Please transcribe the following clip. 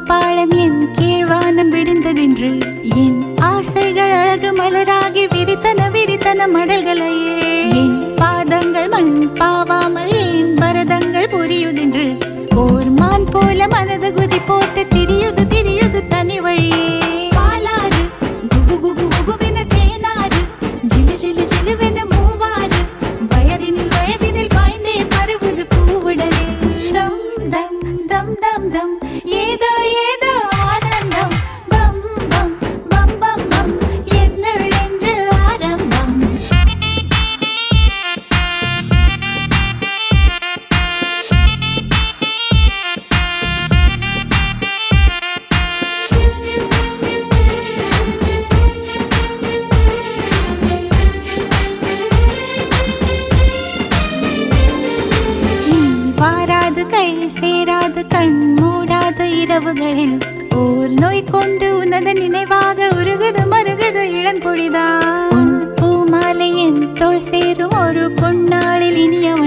பாலம் என் கீழ்வானம் விடுந்ததென்று என் ஆசைகள் அழகு மலராகி விரித்தன விரித்தன மடல்களையே என் பாதங்கள் மண் பாவாமல் என் பரதங்கள் புரியுதென்று ஓர் மான் போல மனது குதி போட்டு திரியுது திரியுது தனி வழியே பாலாறு குபு குபு குபுவென தேனாறு ஜிலு ஜிலு ஜிலுவென மூவாறு வயதினில் வயதினில் பாய்ந்தே பருவது பூவுடனே தம் தம் தம் தம் தம் ஏதோ ஏதோ ஆனந்தம் பம் பம் பம் பம் பம் என்னுள் என்று ஆரம்பம் நீ வாராது கை சேராது கண் மூடாத இரவுகளில் ஓர் நோய் கொண்டு உனது நினைவாக உருகுது மருகுது இளம்பொழிதான் பூமாலை என் தோல் சேரும் ஒரு பொன்னாளில் இனிய